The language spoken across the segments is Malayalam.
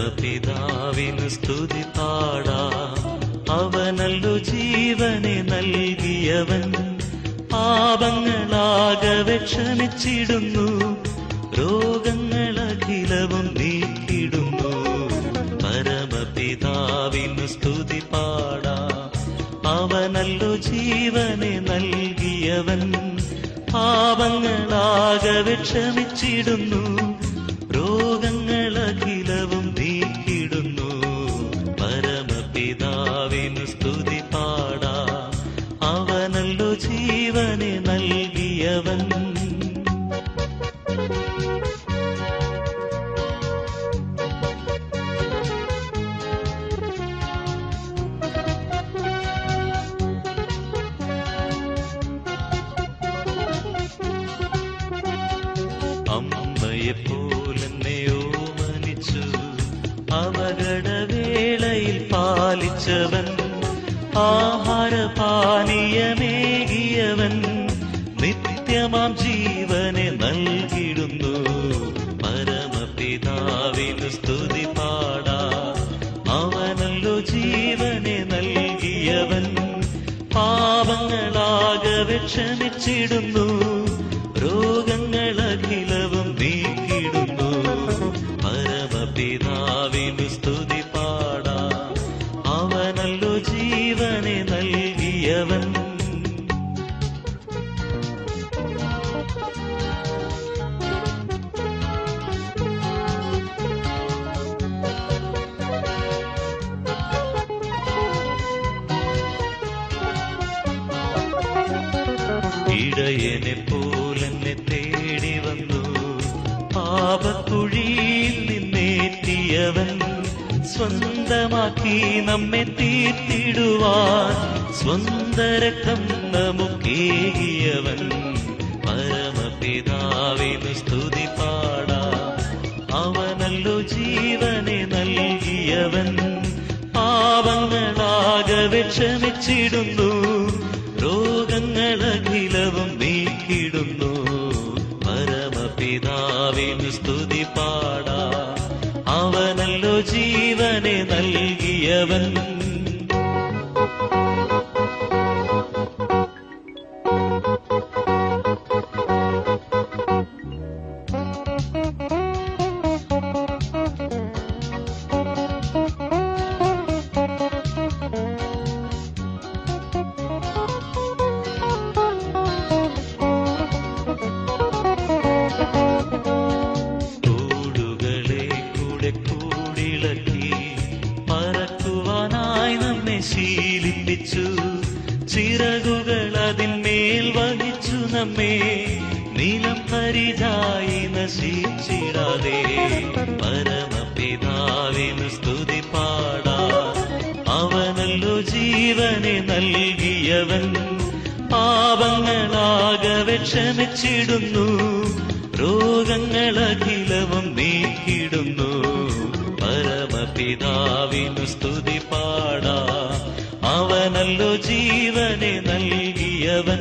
പരമപിതാവിന് സ്തുതി പാടാം അവനല്ലു ജീവനെ നൽകിയവൻ പാപങ്ങളാകെ ക്ഷമിച്ചിടുന്നു രോഗങ്ങളഖിലവും നീക്കിടുന്നു പരമപിതാവിന് സ്തുതി പാടാം അവനല്ലു ജീവനെ നൽകിയവൻ പാപങ്ങളാകെ ക്ഷമിച്ചിടുന്നു രോഗങ്ങളഖിലവും നീക്കിടുന്നു പരമപിതാവിന് സ്തുതി പാടാം അവനല്ലു ജീവനെ നൽകിയവൻ അമ്മയെപ്പോലെന്നെ ഓമനിച്ചു അപകടവേളയിൽ പാലിച്ചവൻ ആഹാരപാനീയമേകിയവൻ നിത്യമാം ജീവനെ നൽകിടുന്നു പരമപിതാവിന് സ്തുതി പാടാ അവനല്ലോ ജീവനെ നൽകിയവൻ പാപങ്ങളാകെ ക്ഷമിച്ചിടുന്നു രോഗങ്ങളഖിലവും നീക്കിടുന്നു പരമപിതാവിന് സ്തുതി പാടാ അവനല്ലോ ജീവനെ നൽകിയവൻ ഇടയനെ പോലെന്നെ തേടി വന്നു പാപക്കുഴിയിൽ നിന്നേറ്റിയവൻ സ്വന്തമാക്കി നമ്മെ തീർത്തിടുവാൻ സ്വന്തരക്തം നമുക്കേകിയവൻ പരമപിതാവിന് സ്തുതി പാടാ അവനല്ലോ ജീവനെ നൽകിയവൻ പാപങ്ങളാകെ ക്ഷമിച്ചിടുന്നു രോഗങ്ങളഖിലവും നീക്കിടുന്നു പരമപിതാവിന് സ്തുതി പാടാ അവനല്ലോ ജീവനെ നൽകിയവൻ കൂടുകളെ കൂടെ കൂടിളക്കി പറക്കുവാനായി നമ്മെ ശീലിപ്പിച്ചു ചിറകുകൾ അതിന്മേൽ വഹിച്ചു നമ്മെ നീലം പരിചായി നശിച്ചിടാതെ പരമപിതാവിന് സ്തുതി പാടാ അവനല്ലോ ജീവനെ നൽകിയവൻ പാപങ്ങളാകെ ക്ഷമിച്ചിടുന്നു രോഗങ്ങളഖിലവും നീക്കിടുന്നു പരമപിതാവിനു സ്തുതി പാടാ അവനല്ലോ ജീവനെ നൽകിയവൻ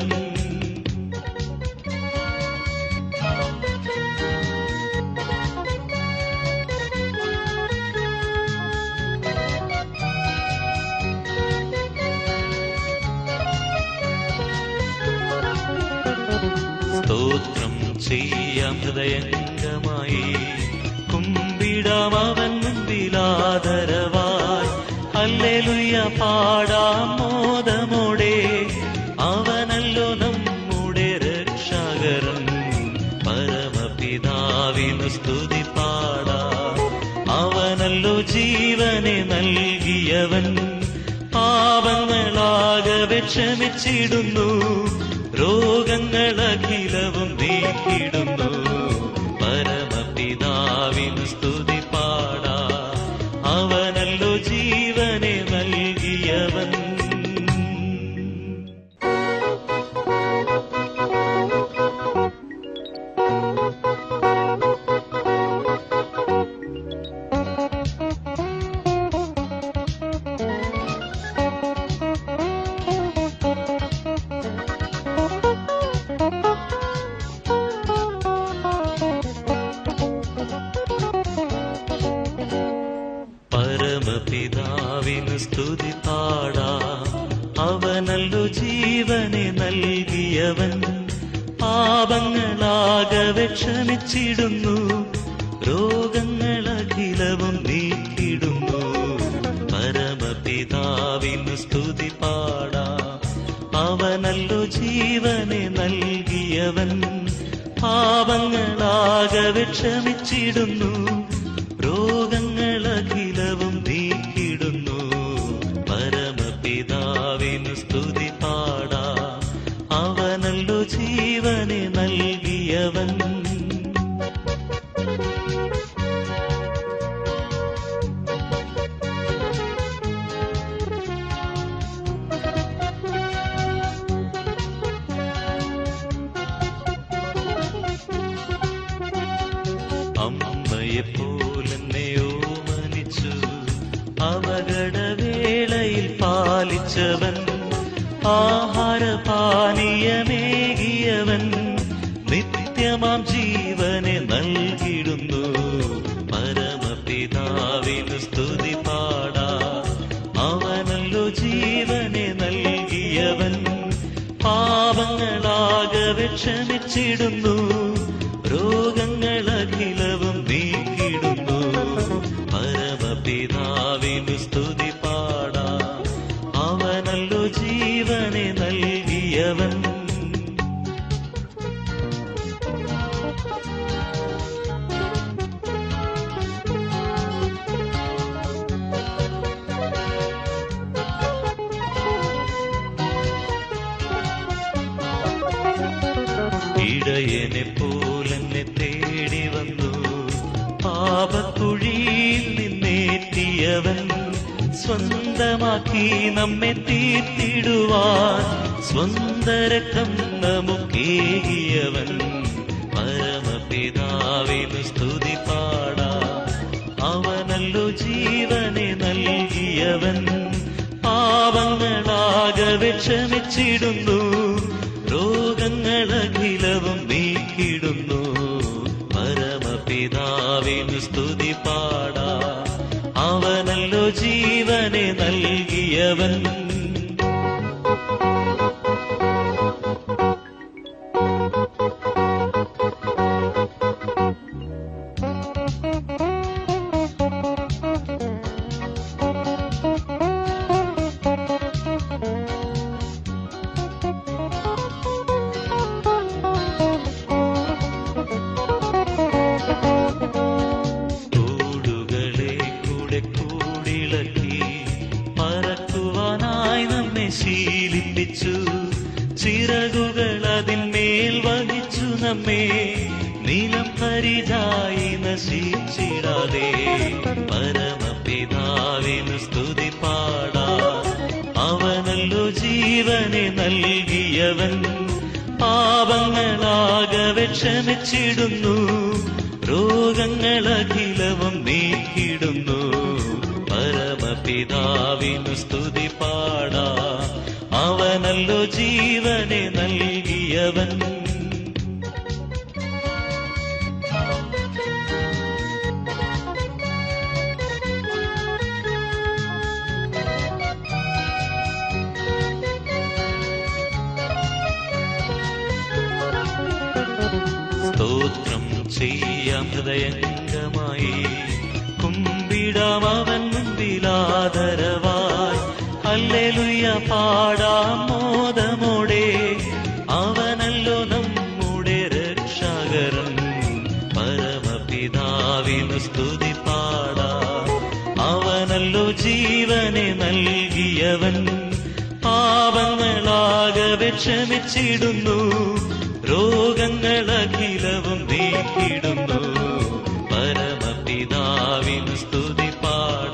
സ്തോത്രം ചെയ്യാം ഹൃദയംഗമായി കുമ്പിടാം അവൻ മുൻപിലാദരവായി അല്ലെലുയ്യ പാടാം മോദമോടെ അവനല്ലോ നമ്മുടെ രക്ഷാകരൻ പരമപിതാവിനു സ്തുതി പാടാ അവനല്ലോ ജീവനെ നൽകിയവൻ പാപങ്ങളാകെ ക്ഷമിച്ചിടുന്നു രോഗങ്ങളഖിലവും നീക്കിടുന്നു പരമപിതാവിനു സ്തുതി പാടാ അവനല്ലോ ജീവനെ നൽകിയവൻ നൽകിയവൻ പാപങ്ങളാകെ ക്ഷമിച്ചിടുന്നു രോഗങ്ങളഖിലവും നീക്കിടുന്നു പരമപിതാവിന് സ്തുതി പാടാം അവനല്ലോ ജീവനെ നൽകിയവൻ പാപങ്ങളാകെ ക്ഷമിച്ചിടുന്നു രോഗങ്ങളഖിലവും നീക്കിടുന്നു പരമപിതാവിന് സ്തുതി പാടാം അവനല്ലോ ജീവനെ നൽകിയവൻ അമ്മയെപ്പോലെന്നെ ഓമനിച്ചു അപകടവേളയിൽ പാലിച്ചവൻ ആഹാരപാനീയമേകിയവൻ നിത്യമാം ജീവനെ നൽകിടുന്നു പരമപിതാവിന് സ്തുതി പാടാ അവനല്ലോ ജീവനെ നൽകിയവൻ പാപങ്ങളാകെ ക്ഷമിച്ചിടുന്നു രോഗങ്ങളഖിലവും നീക്കിടുന്നു പരമപിതാവിന് സ്തുതി പാടാ അവനല്ലോ ജീവനെ നൽകിയവൻ ഇടയനെ പോലെന്നെ തേടി വന്നു പാപക്കുഴിയിൽ നിന്നേറ്റിയവൻ സ്വന്തമാക്കി നമ്മെ തീർത്തിടുവാൻ സ്വന്തരക്കം നമുക്കേകിയവൻ പരമപിതാവിന് സ്തുതി പാടാ അവനല്ലോ ജീവനെ നൽകിയവൻ പാപങ്ങളാകെ ക്ഷമിച്ചിടുന്നു രോഗങ്ങളഖിലവും നീക്കിടുന്നു പരമപിതാവിന് സ്തുതി പാടാ അവനല്ലോ ജീവനെ നൽകിയവൻ കൂടുകളെ കൂടെ കൂടിളക്കി പറക്കുവാനായി നമ്മെ ശീലിപ്പിച്ചു ചിറകുകൾ അതിന്മേൽ വഹിച്ചു നമ്മെ നിലം പരിചായി നശിച്ചിടാതെ പരമപിതാവിന് സ്തുതി പാടാ അവനല്ലോ ജീവനെ നൽകിയവൻ പാപങ്ങളാകെ ക്ഷമിച്ചിടുന്നു രോഗങ്ങളഖിലവും നീക്കിടുന്നു പരമപിതാവിനു സ്തുതി പാടാ അവനല്ലോ ജീവനെ നൽകിയവൻ സ്തോത്രം ചെയ്യാം ഹൃദയംഗമായി കുമ്പിടാം അവൻ മുൻപിലാദരവായി അല്ലെലുയ്യ പാടാം മോദമോടെ അവനല്ലോ നമ്മുടെ രക്ഷാകരൻ പരമപിതാവിനു സ്തുതി പാടാ അവനല്ലോ ജീവനെ നൽകിയവൻ പാപങ്ങളാകെ ക്ഷമിച്ചിടുന്നു രോഗങ്ങളഖിലവും നീക്കിടുന്നു പരമപിതാവിന് സ്തുതി പാട